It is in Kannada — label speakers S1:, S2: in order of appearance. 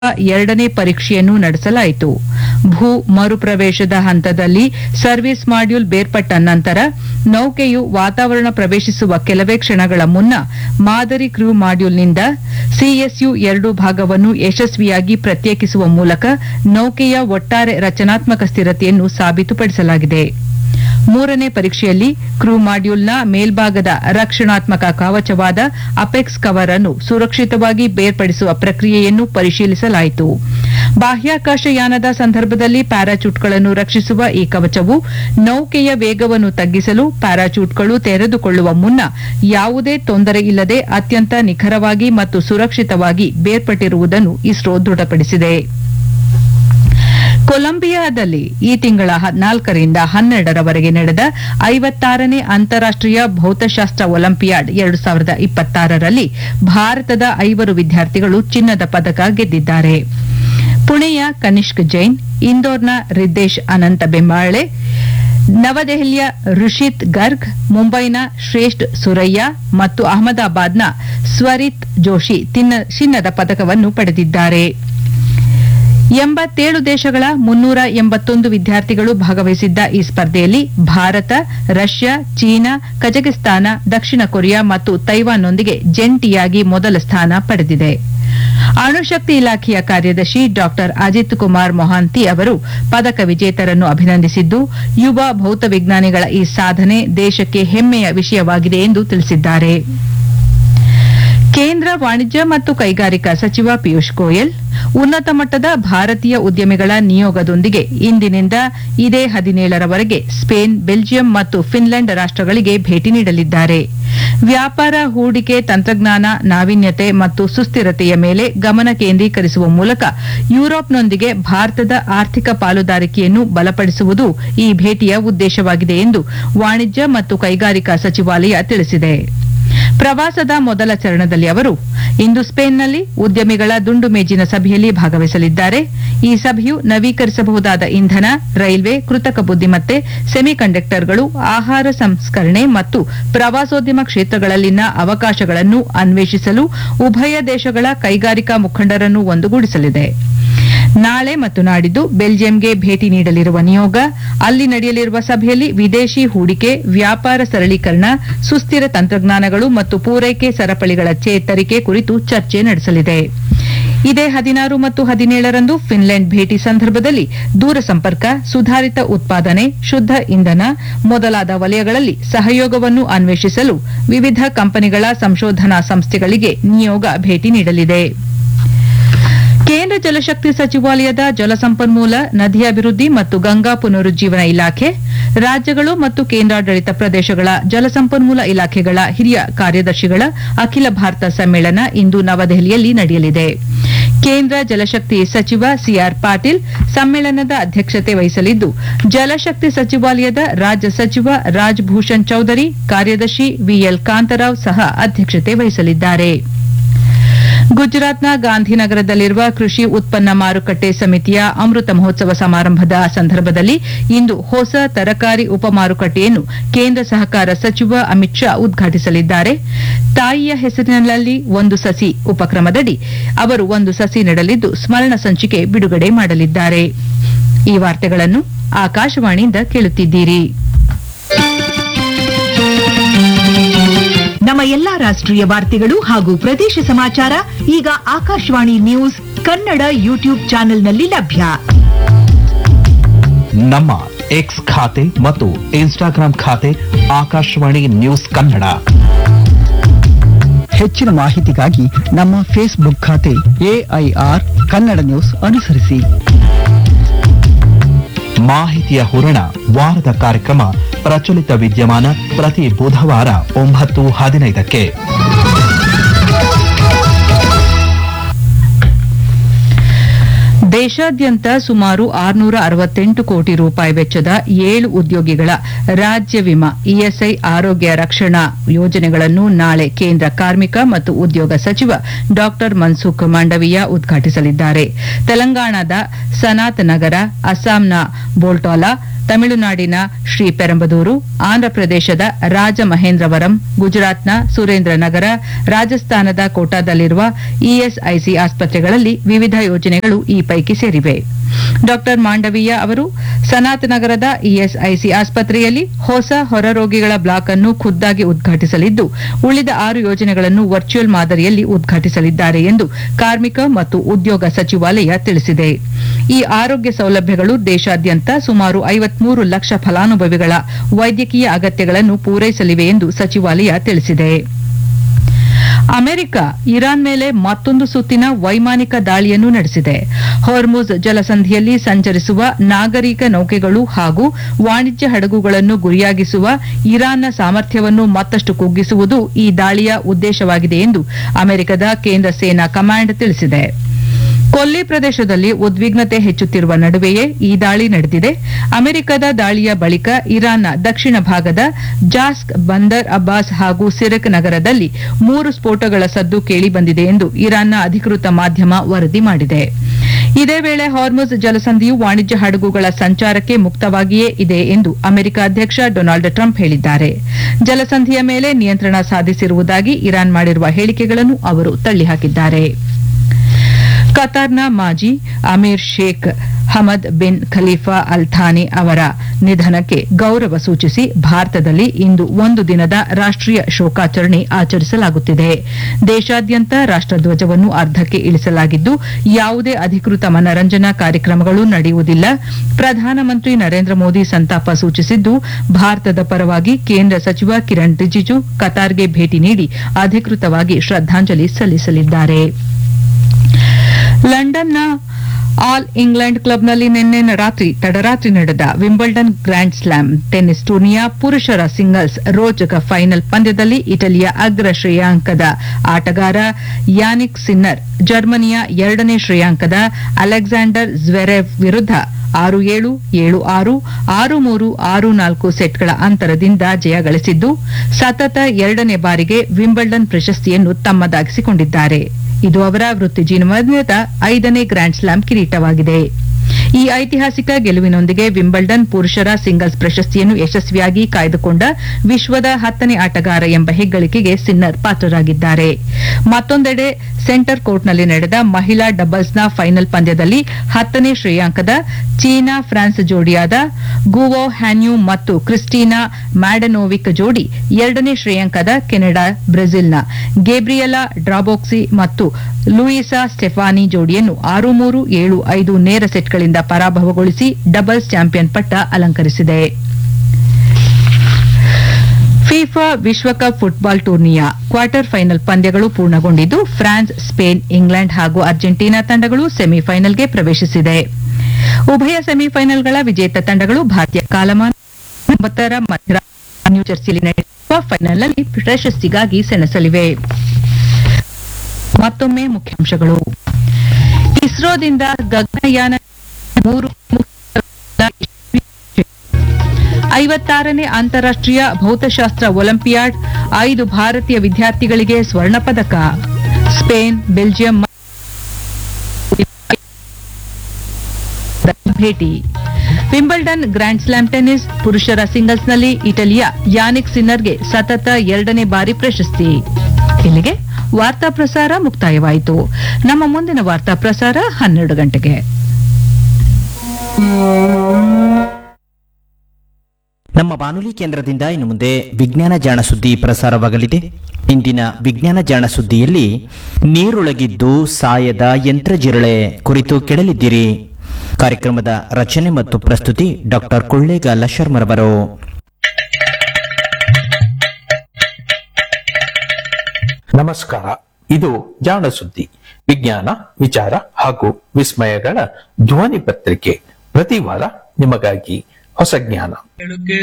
S1: ಎರಡನೇ ಪರೀಕ್ಷೆಯನ್ನು ನಡೆಸಲಾಯಿತು ಭೂ ಮರುಪ್ರವೇಶದ ಹಂತದಲ್ಲಿ ಸರ್ವಿಸ್ ಮಾಡ್ಯೂಲ್ ಬೇರ್ಪಟ್ಟ ನಂತರ ನೌಕೆಯು ವಾತಾವರಣ ಪ್ರವೇಶಿಸುವ ಕೆಲವೇ ಕ್ಷಣಗಳ ಮುನ್ನ ಮಾದರಿ ಕ್ರೂ ಮಾಡ್ಯೂಲ್ನಿಂದ ಸಿಎಸ್ಯು ಎರಡು ಭಾಗವನ್ನು ಯಶಸ್ವಿಯಾಗಿ ಪ್ರತ್ಯೇಕಿಸುವ ಮೂಲಕ ನೌಕೆಯ ಒಟ್ಟಾರೆ ರಚನಾತ್ಮಕ ಸ್ಥಿರತೆಯನ್ನು ಸಾಬೀತುಪಡಿಸಲಾಗಿದೆ ಮೂರನೇ ಪರೀಕ್ಷೆಯಲ್ಲಿ ಕ್ರೂ ಮಾಡ್ಯೂಲ್ನ ಮೇಲ್ಭಾಗದ ರಕ್ಷಣಾತ್ಮಕ ಕವಚವಾದ ಅಪೆಕ್ಸ್ ಕವರ್ ಅನ್ನು ಸುರಕ್ಷಿತವಾಗಿ ಬೇರ್ಪಡಿಸುವ ಪ್ರಕ್ರಿಯೆಯನ್ನು ಪರಿಶೀಲಿಸಲಾಯಿತು ಬಾಹ್ಯಾಕಾಶ ಯಾನದ ಸಂದರ್ಭದಲ್ಲಿ ಪ್ಯಾರಾಚೂಟ್ಗಳನ್ನು ರಕ್ಷಿಸುವ ಈ ಕವಚವು ನೌಕೆಯ ವೇಗವನ್ನು ತಗ್ಗಿಸಲು ಪ್ಯಾರಾಚೂಟ್ಗಳು ತೆರೆದುಕೊಳ್ಳುವ ಮುನ್ನ ಯಾವುದೇ ತೊಂದರೆ ಇಲ್ಲದೆ ಅತ್ಯಂತ ನಿಖರವಾಗಿ ಮತ್ತು ಸುರಕ್ಷಿತವಾಗಿ ಬೇರ್ಪಟ್ಟಿರುವುದನ್ನು ಇಸ್ರೋ ದೃಢಪಡಿಸಿದೆ ಕೊಲಂಬಿಯಾದಲ್ಲಿ ಈ ತಿಂಗಳ ಹದಿನಾಲ್ಕರಿಂದ ಹನ್ನೆರಡರವರೆಗೆ ನಡೆದ ಐವತ್ತಾರನೇ ಅಂತಾರಾಷ್ಟೀಯ ಭೌತಶಾಸ್ತ್ರ ಒಲಿಂಪಿಯಾಡ್ ಎರಡು ಸಾವಿರದ ಇಪ್ಪತ್ತಾರರಲ್ಲಿ ಭಾರತದ ಐವರು ವಿದ್ಯಾರ್ಥಿಗಳು ಚಿನ್ನದ ಪದಕ ಗೆದ್ದಿದ್ದಾರೆ ಪುಣೆಯ ಕನಿಷ್ಕ್ ಜೈನ್ ಇಂದೋರ್ನ ರಿದ್ದೇಶ್ ಅನಂತ ಬೆಂಬಾಳೆ ನವದೆಹಲಿಯ ಋಷಿತ್ ಗರ್ಗ್ ಮುಂಬೈನ ಶ್ರೇಷ್ಠ ಸುರಯ್ಯ ಮತ್ತು ಅಹಮದಾಬಾದ್ನ ಸ್ವರಿತ್ ಜೋಶಿ ತಿನ್ನ- ಚಿನ್ನದ ಪದಕವನ್ನು ಪಡೆದಿದ್ದಾರೆ ಎಂಬತ್ತೇಳು ದೇಶಗಳ ಮುನ್ನೂರ ಎಂಬತ್ತೊಂದು ವಿದ್ಯಾರ್ಥಿಗಳು ಭಾಗವಹಿಸಿದ್ದ ಈ ಸ್ಪರ್ಧೆಯಲ್ಲಿ ಭಾರತ ರಷ್ಯಾ ಚೀನಾ ಕಜಕಿಸ್ತಾನ ದಕ್ಷಿಣ ಕೊರಿಯಾ ಮತ್ತು ತೈವಾನ್ನೊಂದಿಗೆ ಜಂಟಿಯಾಗಿ ಮೊದಲ ಸ್ಥಾನ ಪಡೆದಿದೆ ಅಣುಶಕ್ತಿ ಇಲಾಖೆಯ ಕಾರ್ಯದರ್ಶಿ ಡಾ ಅಜಿತ್ ಕುಮಾರ್ ಮೊಹಾಂತಿ ಅವರು ಪದಕ ವಿಜೇತರನ್ನು ಅಭಿನಂದಿಸಿದ್ದು ಯುವ ಭೌತವಿಜ್ಞಾನಿಗಳ ಈ ಸಾಧನೆ ದೇಶಕ್ಕೆ ಹೆಮ್ಮೆಯ ವಿಷಯವಾಗಿದೆ ಎಂದು ತಿಳಿಸಿದ್ದಾರೆ ಕೇಂದ್ರ ವಾಣಿಜ್ಯ ಮತ್ತು ಕೈಗಾರಿಕಾ ಸಚಿವ ಪಿಯೂಷ್ ಗೋಯಲ್ ಉನ್ನತ ಮಟ್ಟದ ಭಾರತೀಯ ಉದ್ಯಮಿಗಳ ನಿಯೋಗದೊಂದಿಗೆ ಇಂದಿನಿಂದ ಇದೇ ಹದಿನೇಳರವರೆಗೆ ಸ್ಪೇನ್ ಬೆಲ್ಜಿಯಂ ಮತ್ತು ಫಿನ್ಲೆಂಡ್ ರಾಷ್ಟಗಳಿಗೆ ಭೇಟಿ ನೀಡಲಿದ್ದಾರೆ ವ್ಯಾಪಾರ ಹೂಡಿಕೆ ತಂತ್ರಜ್ಞಾನ ನಾವೀನ್ಯತೆ ಮತ್ತು ಸುಸ್ಥಿರತೆಯ ಮೇಲೆ ಗಮನ ಕೇಂದ್ರೀಕರಿಸುವ ಮೂಲಕ ಯುರೋಪ್ನೊಂದಿಗೆ ಭಾರತದ ಆರ್ಥಿಕ ಪಾಲುದಾರಿಕೆಯನ್ನು ಬಲಪಡಿಸುವುದು ಈ ಭೇಟಿಯ ಉದ್ದೇಶವಾಗಿದೆ ಎಂದು ವಾಣಿಜ್ಯ ಮತ್ತು ಕೈಗಾರಿಕಾ ಸಚಿವಾಲಯ ತಿಳಿಸಿದೆ ಪ್ರವಾಸದ ಮೊದಲ ಚರಣದಲ್ಲಿ ಅವರು ಇಂದು ಸ್ಪೇನ್ನಲ್ಲಿ ಉದ್ಯಮಿಗಳ ದುಂಡು ಮೇಜಿನ ಸಭೆಯಲ್ಲಿ ಭಾಗವಹಿಸಲಿದ್ದಾರೆ ಈ ಸಭೆಯು ನವೀಕರಿಸಬಹುದಾದ ಇಂಧನ ರೈಲ್ವೆ ಕೃತಕ ಬುದ್ದಿಮತ್ತೆ ಸೆಮಿಕಂಡಕ್ಟರ್ಗಳು ಆಹಾರ ಸಂಸ್ಕರಣೆ ಮತ್ತು ಪ್ರವಾಸೋದ್ಯಮ ಕ್ಷೇತ್ರಗಳಲ್ಲಿನ ಅವಕಾಶಗಳನ್ನು ಅನ್ವೇಷಿಸಲು ಉಭಯ ದೇಶಗಳ ಕೈಗಾರಿಕಾ ಮುಖಂಡರನ್ನು ಒಂದುಗೂಡಿಸಲಿದೆ ನಾಳೆ ಮತ್ತು ನಾಡಿದ್ದು ಬೆಲ್ಜಿಯಂಗೆ ಭೇಟಿ ನೀಡಲಿರುವ ನಿಯೋಗ ಅಲ್ಲಿ ನಡೆಯಲಿರುವ ಸಭೆಯಲ್ಲಿ ವಿದೇಶಿ ಹೂಡಿಕೆ ವ್ಯಾಪಾರ ಸರಳೀಕರಣ ಸುಸ್ಥಿರ ತಂತ್ರಜ್ಞಾನಗಳು ಮತ್ತು ಪೂರೈಕೆ ಸರಪಳಿಗಳ ಚೇತರಿಕೆ ಕುರಿತು ಚರ್ಚೆ ನಡೆಸಲಿದೆ ಇದೇ ಹದಿನಾರು ಮತ್ತು ಹದಿನೇಳರಂದು ಫಿನ್ಲೆಂಡ್ ಭೇಟಿ ಸಂದರ್ಭದಲ್ಲಿ ದೂರಸಂಪರ್ಕ ಸುಧಾರಿತ ಉತ್ಪಾದನೆ ಶುದ್ಧ ಇಂಧನ ಮೊದಲಾದ ವಲಯಗಳಲ್ಲಿ ಸಹಯೋಗವನ್ನು ಅನ್ವೇಷಿಸಲು ವಿವಿಧ ಕಂಪನಿಗಳ ಸಂಶೋಧನಾ ಸಂಸ್ಥೆಗಳಿಗೆ ನಿಯೋಗ ಭೇಟಿ ನೀಡಲಿದೆ ಕೇಂದ್ರ ಜಲಶಕ್ತಿ ಸಚಿವಾಲಯದ ಜಲಸಂಪನ್ಮೂಲ ನದಿ ಅಭಿವೃದ್ಧಿ ಮತ್ತು ಗಂಗಾ ಪುನರುಜ್ಜೀವನ ಇಲಾಖೆ ರಾಜ್ಯಗಳು ಮತ್ತು ಕೇಂದ್ರಾಡಳಿತ ಪ್ರದೇಶಗಳ ಜಲಸಂಪನ್ಮೂಲ ಇಲಾಖೆಗಳ ಹಿರಿಯ ಕಾರ್ಯದರ್ಶಿಗಳ ಅಖಿಲ ಭಾರತ ಸಮ್ಮೇಳನ ಇಂದು ನವದೆಹಲಿಯಲ್ಲಿ ನಡೆಯಲಿದೆ ಕೇಂದ್ರ ಜಲಶಕ್ತಿ ಸಚಿವ ಸಿಆರ್ ಪಾಟೀಲ್ ಸಮ್ಮೇಳನದ ಅಧ್ಯಕ್ಷತೆ ವಹಿಸಲಿದ್ದು ಜಲಶಕ್ತಿ ಸಚಿವಾಲಯದ ರಾಜ್ಯ ಸಚಿವ ರಾಜ್ ಭೂಷಣ್ ಚೌಧರಿ ಕಾರ್ಯದರ್ಶಿ ವಿಎಲ್ ಕಾಂತರಾವ್ ಸಹ ಅಧ್ಯಕ್ಷತೆ ವಹಿಸಲಿದ್ದಾರೆ ಗುಜರಾತ್ನ ಗಾಂಧಿನಗರದಲ್ಲಿರುವ ಕೃಷಿ ಉತ್ಪನ್ನ ಮಾರುಕಟ್ಟೆ ಸಮಿತಿಯ ಅಮೃತ ಮಹೋತ್ಸವ ಸಮಾರಂಭದ ಸಂದರ್ಭದಲ್ಲಿ ಇಂದು ಹೊಸ ತರಕಾರಿ ಉಪ ಮಾರುಕಟ್ಟೆಯನ್ನು ಕೇಂದ್ರ ಸಹಕಾರ ಸಚಿವ ಅಮಿತ್ ಶಾ ಉದ್ಘಾಟಿಸಲಿದ್ದಾರೆ ತಾಯಿಯ ಹೆಸರಿನಲ್ಲಿ ಒಂದು ಸಸಿ ಉಪಕ್ರಮದಡಿ ಅವರು ಒಂದು ಸಸಿ ನೆಡಲಿದ್ದು ಸ್ಮರಣ ಸಂಚಿಕೆ ಬಿಡುಗಡೆ ಮಾಡಲಿದ್ದಾರೆ ಈ ವಾರ್ತೆಗಳನ್ನು ಆಕಾಶವಾಣಿಯಿಂದ ಕೇಳುತ್ತಿದ್ದೀರಿ
S2: ನಮ್ಮ ಎಲ್ಲಾ ರಾಷ್ಟ್ರೀಯ ವಾರ್ತೆಗಳು ಹಾಗೂ ಪ್ರದೇಶ ಸಮಾಚಾರ ಈಗ ಆಕಾಶವಾಣಿ ನ್ಯೂಸ್ ಕನ್ನಡ ಯೂಟ್ಯೂಬ್ ಚಾನೆಲ್ನಲ್ಲಿ ಲಭ್ಯ
S3: ನಮ್ಮ ಎಕ್ಸ್ ಖಾತೆ ಮತ್ತು ಇನ್ಸ್ಟಾಗ್ರಾಂ ಖಾತೆ ಆಕಾಶವಾಣಿ ನ್ಯೂಸ್ ಕನ್ನಡ
S4: ಹೆಚ್ಚಿನ ಮಾಹಿತಿಗಾಗಿ ನಮ್ಮ ಫೇಸ್ಬುಕ್ ಖಾತೆ ಎಐಆರ್ ಕನ್ನಡ ನ್ಯೂಸ್ ಅನುಸರಿಸಿ
S3: ಮಾಹಿತಿಯ ಹೂರಣ ವಾರದ ಕಾರ್ಯಕ್ರಮ ಪ್ರಚಲಿತ ವಿದ್ಯಮಾನ ಪ್ರತಿ ಬುಧವಾರ ಒಂಬತ್ತು ಹದಿನೈದಕ್ಕೆ
S1: ದೇಶಾದ್ಯಂತ ಸುಮಾರು ಆರುನೂರ ಅರವತ್ತೆಂಟು ಕೋಟಿ ರೂಪಾಯಿ ವೆಚ್ಚದ ಏಳು ಉದ್ಯೋಗಿಗಳ ರಾಜ್ಯ ವಿಮಾ ಇಎಸ್ಐ ಆರೋಗ್ಯ ರಕ್ಷಣಾ ಯೋಜನೆಗಳನ್ನು ನಾಳೆ ಕೇಂದ್ರ ಕಾರ್ಮಿಕ ಮತ್ತು ಉದ್ಯೋಗ ಸಚಿವ ಡಾ ಮನ್ಸುಖ್ ಮಾಂಡವೀಯ ಉದ್ಘಾಟಿಸಲಿದ್ದಾರೆ ತೆಲಂಗಾಣದ ಸನಾತ್ ನಗರ ಅಸ್ಸಾಂನ ಬೋಲ್ಟಾಲಾ ತಮಿಳುನಾಡಿನ ಶ್ರೀ ಪೆರಂಬದೂರು ಆಂಧ್ರಪ್ರದೇಶದ ರಾಜಮಹೇಂದ್ರವರಂ ಗುಜರಾತ್ನ ಸುರೇಂದ್ರನಗರ ರಾಜಸ್ಥಾನದ ಕೋಟಾದಲ್ಲಿರುವ ಇಎಸ್ಐಸಿ ಆಸ್ಪತ್ರೆಗಳಲ್ಲಿ ವಿವಿಧ ಯೋಜನೆಗಳು ಈ ಪೈಕಿ ಸೇರಿವೆ ಡಾ ಮಾಂಡವೀಯ ಅವರು ಸನಾತ್ ನಗರದ ಇಎಸ್ಐಸಿ ಆಸ್ಪತ್ರೆಯಲ್ಲಿ ಹೊಸ ಹೊರರೋಗಿಗಳ ಬ್ಲಾಕ್ ಅನ್ನು ಖುದ್ದಾಗಿ ಉದ್ಘಾಟಿಸಲಿದ್ದು ಉಳಿದ ಆರು ಯೋಜನೆಗಳನ್ನು ವರ್ಚುವಲ್ ಮಾದರಿಯಲ್ಲಿ ಉದ್ಘಾಟಿಸಲಿದ್ದಾರೆ ಎಂದು ಕಾರ್ಮಿಕ ಮತ್ತು ಉದ್ಯೋಗ ಸಚಿವಾಲಯ ತಿಳಿಸಿದೆ ಈ ಆರೋಗ್ಯ ಸೌಲಭ್ಯಗಳು ದೇಶಾದ್ಯಂತ ಸುಮಾರು ಐವತ್ಮೂರು ಲಕ್ಷ ಫಲಾನುಭವಿಗಳ ವೈದ್ಯಕೀಯ ಅಗತ್ಯಗಳನ್ನು ಪೂರೈಸಲಿವೆ ಎಂದು ಸಚಿವಾಲಯ ತಿಳಿಸಿದೆ ಅಮೆರಿಕ ಇರಾನ್ ಮೇಲೆ ಮತ್ತೊಂದು ಸುತ್ತಿನ ವೈಮಾನಿಕ ದಾಳಿಯನ್ನು ನಡೆಸಿದೆ ಹೊರ್ಮುಜ್ ಜಲಸಂಧಿಯಲ್ಲಿ ಸಂಚರಿಸುವ ನಾಗರಿಕ ನೌಕೆಗಳು ಹಾಗೂ ವಾಣಿಜ್ಯ ಹಡಗುಗಳನ್ನು ಗುರಿಯಾಗಿಸುವ ಇರಾನ್ನ ಸಾಮರ್ಥ್ಯವನ್ನು ಮತ್ತಷ್ಟು ಕುಗ್ಗಿಸುವುದು ಈ ದಾಳಿಯ ಉದ್ದೇಶವಾಗಿದೆ ಎಂದು ಅಮೆರಿಕದ ಕೇಂದ್ರ ಸೇನಾ ಕಮಾಂಡ್ ತಿಳಿಸಿದೆ ಕೊಲ್ಲಿ ಪ್ರದೇಶದಲ್ಲಿ ಉದ್ವಿಗ್ನತೆ ಹೆಚ್ಚುತ್ತಿರುವ ನಡುವೆಯೇ ಈ ದಾಳಿ ನಡೆದಿದೆ ಅಮೆರಿಕದ ದಾಳಿಯ ಬಳಿಕ ಇರಾನ್ನ ದಕ್ಷಿಣ ಭಾಗದ ಜಾಸ್ಕ್ ಬಂದರ್ ಅಬ್ಬಾಸ್ ಹಾಗೂ ಸಿರಕ್ ನಗರದಲ್ಲಿ ಮೂರು ಸ್ಫೋಟಗಳ ಸದ್ದು ಕೇಳಿಬಂದಿದೆ ಎಂದು ಇರಾನ್ನ ಅಧಿಕೃತ ಮಾಧ್ಯಮ ವರದಿ ಮಾಡಿದೆ ಇದೇ ವೇಳೆ ಹಾರ್ಮುಜ್ ಜಲಸಂಧಿಯು ವಾಣಿಜ್ಯ ಹಡಗುಗಳ ಸಂಚಾರಕ್ಕೆ ಮುಕ್ತವಾಗಿಯೇ ಇದೆ ಎಂದು ಅಮೆರಿಕ ಅಧ್ಯಕ್ಷ ಡೊನಾಲ್ಡ್ ಟ್ರಂಪ್ ಹೇಳಿದ್ದಾರೆ ಜಲಸಂಧಿಯ ಮೇಲೆ ನಿಯಂತ್ರಣ ಸಾಧಿಸಿರುವುದಾಗಿ ಇರಾನ್ ಮಾಡಿರುವ ಹೇಳಿಕೆಗಳನ್ನು ಅವರು ತಳ್ಳಿಹಾಕಿದ್ದಾರೆ ಕತಾರ್ನ ಮಾಜಿ Amir Sheikh Hamad bin Khalifa Al Thani ಅವರ ನಿಧನಕ್ಕೆ ಗೌರವ ಸೂಚಿಸಿ ಭಾರತದಲ್ಲಿ ಇಂದು ಒಂದು ದಿನದ ರಾಷ್ಟೀಯ ಶೋಕಾಚರಣೆ ಆಚರಿಸಲಾಗುತ್ತಿದೆ ದೇಶಾದ್ಯಂತ ರಾಷ್ಟಧ್ವಜವನ್ನು ಅರ್ಧಕ್ಕೆ ಇಳಿಸಲಾಗಿದ್ದು ಯಾವುದೇ ಅಧಿಕೃತ ಮನರಂಜನಾ ಕಾರ್ಯಕ್ರಮಗಳು ನಡೆಯುವುದಿಲ್ಲ ಪ್ರಧಾನಮಂತ್ರಿ ನರೇಂದ್ರ ಮೋದಿ ಸಂತಾಪ ಸೂಚಿಸಿದ್ದು ಭಾರತದ ಪರವಾಗಿ ಕೇಂದ್ರ ಸಚಿವ ಕಿರಣ್ ರಿಜಿಜು ಕತಾರ್ಗೆ ಭೇಟಿ ನೀಡಿ ಅಧಿಕೃತವಾಗಿ ಶ್ರದ್ದಾಂಜಲಿ ಸಲ್ಲಿಸಲಿದ್ದಾರೆ ಲಂಡನ್ನ ಆಲ್ ಇಂಗ್ಲೆಂಡ್ ಕ್ಲಬ್ನಲ್ಲಿ ನಿನ್ನೆ ರಾತ್ರಿ ತಡರಾತ್ರಿ ನಡೆದ ವಿಂಬಲ್ಡನ್ ಗ್ರ್ಯಾಂಡ್ ಸ್ಲಾಮ್ ಟೆನ್ನಿಸ್ ಟೂರ್ನಿಯ ಪುರುಷರ ಸಿಂಗಲ್ಸ್ ರೋಚಕ ಫೈನಲ್ ಪಂದ್ಯದಲ್ಲಿ ಇಟಲಿಯ ಅಗ್ರ ಶ್ರೇಯಾಂಕದ ಆಟಗಾರ ಯಾನಿಕ್ ಸಿನ್ನರ್ ಜರ್ಮನಿಯ ಎರಡನೇ ಶ್ರೇಯಾಂಕದ ಅಲೆಕ್ಸಾಂಡರ್ ಜ್ವೆರೆವ್ ವಿರುದ್ಧ ಆರು ಏಳು ಏಳು ಆರು ಆರು ಮೂರು ಆರು ನಾಲ್ಕು ಸೆಟ್ಗಳ ಅಂತರದಿಂದ ಜಯ ಗಳಿಸಿದ್ದು ಸತತ ಎರಡನೇ ಬಾರಿಗೆ ವಿಂಬಲ್ಡನ್ ಪ್ರಶಸ್ತಿಯನ್ನು ತಮ್ಮದಾಗಿಸಿಕೊಂಡಿದ್ದಾರೆ ಇದು ಅವರ ವೃತ್ತಿ ಜೀವನದ ಐದನೇ ಗ್ರ್ಯಾಂಡ್ ಸ್ಲಾಮ್ ಕಿರೀಟವಾಗಿದೆ ಈ ಐತಿಹಾಸಿಕ ಗೆಲುವಿನೊಂದಿಗೆ ವಿಂಬಲ್ಡನ್ ಪುರುಷರ ಸಿಂಗಲ್ಸ್ ಪ್ರಶಸ್ತಿಯನ್ನು ಯಶಸ್ವಿಯಾಗಿ ಕಾಯ್ದುಕೊಂಡ ವಿಶ್ವದ ಹತ್ತನೇ ಆಟಗಾರ ಎಂಬ ಹೆಗ್ಗಳಿಕೆಗೆ ಸಿನ್ನರ್ ಪಾತ್ರರಾಗಿದ್ದಾರೆ ಮತ್ತೊಂದೆಡೆ ಸೆಂಟರ್ ಕೋರ್ಟ್ನಲ್ಲಿ ನಡೆದ ಮಹಿಳಾ ಡಬಲ್ಸ್ನ ಫೈನಲ್ ಪಂದ್ಯದಲ್ಲಿ ಹತ್ತನೇ ಶ್ರೇಯಾಂಕದ ಚೀನಾ ಫ್ರಾನ್ಸ್ ಜೋಡಿಯಾದ ಗುವೋ ಹ್ಯಾನ್ಯೂ ಮತ್ತು ಕ್ರಿಸ್ಟಿನಾ ಮ್ಯಾಡನೋವಿಕ್ ಜೋಡಿ ಎರಡನೇ ಶ್ರೇಯಾಂಕದ ಕೆನಡಾ ಬ್ರೆಜಿಲ್ನ ಗೇಬ್ರಿಯಲಾ ಡ್ರಾಬೋಕ್ಸಿ ಮತ್ತು ಲೂಯಿಸಾ ಸ್ಟೆಫಾನಿ ಜೋಡಿಯನ್ನು ಆರು ಮೂರು ಏಳು ಐದು ನೇರ ಸೆಟ್ಗಳಿಂದ ಪರಾಭವಗೊಳಿಸಿ ಡಬಲ್ಸ್ ಚಾಂಪಿಯನ್ ಪಟ್ಟ ಅಲಂಕರಿಸಿದೆ ಫಿಫಾ ವಿಶ್ವಕಪ್ ಫುಟ್ಬಾಲ್ ಟೂರ್ನಿಯ ಕ್ವಾರ್ಟರ್ ಫೈನಲ್ ಪಂದ್ಯಗಳು ಪೂರ್ಣಗೊಂಡಿದ್ದು ಫ್ರಾನ್ಸ್ ಸ್ಪೇನ್ ಇಂಗ್ಲೆಂಡ್ ಹಾಗೂ ಅರ್ಜೆಂಟೀನಾ ತಂಡಗಳು ಸೆಮಿಫೈನಲ್ಗೆ ಪ್ರವೇಶಿಸಿದೆ ಉಭಯ ಸೆಮಿಫೈನಲ್ಗಳ ವಿಜೇತ ತಂಡಗಳು ಭಾರತೀಯ ಕಾಲಮಾನ ಒಂಬತ್ತರ ಮಧ್ಯರಾತ್ರಿ ನ್ಯೂಜೆರ್ಸಿಯಲ್ಲಿ ನಡೆಯುವ ಫೈನಲ್ನಲ್ಲಿ ಪ್ರಶಸ್ತಿಗಾಗಿ ಸೆಣಸಲಿವೆ ಮತ್ತೊಮ್ಮೆ ಮುಖ್ಯಾಂಶಗಳು ಇಸ್ರೋದಿಂದ ಗಗನಯಾನ ಮೂರು ಐವತ್ತಾರನೇ ಅಂತಾರಾಷ್ಟೀಯ ಭೌತಶಾಸ್ತ್ರ ಒಲಿಂಪಿಯಾಡ್ ಐದು ಭಾರತೀಯ ವಿದ್ಯಾರ್ಥಿಗಳಿಗೆ ಸ್ವರ್ಣ ಪದಕ ಸ್ಪೇನ್ ಬೆಲ್ಜಿಯಂ ಭೇಟಿ ವಿಂಬಲ್ಡನ್ ಗ್ರ್ಯಾಂಡ್ ಸ್ಲಾಮ್ ಟೆನ್ನಿಸ್ ಪುರುಷರ ಸಿಂಗಲ್ಸ್ನಲ್ಲಿ ಇಟಲಿಯ ಯಾನಿಕ್ ಸಿನ್ನರ್ಗೆ ಸತತ ಎರಡನೇ ಬಾರಿ ಪ್ರಶಸ್ತಿ ಇಲ್ಲಿಗೆ ವಾರ್ತಾ ಪ್ರಸಾರ ಮುಕ್ತಾಯವಾಯಿತು ನಮ್ಮ ಮುಂದಿನ ವಾರ್ತಾ ಪ್ರಸಾರ ಹನ್ನೆರಡು ಗಂಟೆಗೆ
S5: ನಮ್ಮ ಬಾನುಲಿ ಕೇಂದ್ರದಿಂದ ಇನ್ನು ಮುಂದೆ ವಿಜ್ಞಾನ ಜಾಣ ಸುದ್ದಿ ಪ್ರಸಾರವಾಗಲಿದೆ ಇಂದಿನ ವಿಜ್ಞಾನ ಜಾಣ ಸುದ್ದಿಯಲ್ಲಿ ನೀರೊಳಗಿದ್ದು ಸಾಯದ ಯಂತ್ರಜಿರಳೆ ಕುರಿತು ಕೇಳಲಿದ್ದೀರಿ ಕಾರ್ಯಕ್ರಮದ ರಚನೆ ಮತ್ತು ಪ್ರಸ್ತುತಿ ಡಾಕ್ಟರ್ ಕೊಳ್ಳೇಗಾಲ ಶರ್ಮರವರು
S6: ನಮಸ್ಕಾರ ಇದು ಜಾಣ ಸುದ್ದಿ ವಿಜ್ಞಾನ ವಿಚಾರ ಹಾಗೂ ವಿಸ್ಮಯಗಳ ಧ್ವನಿ ಪತ್ರಿಕೆ ಪ್ರತಿ ವಾರ ನಿಮಗಾಗಿ ಹೊಸ ಜ್ಞಾನ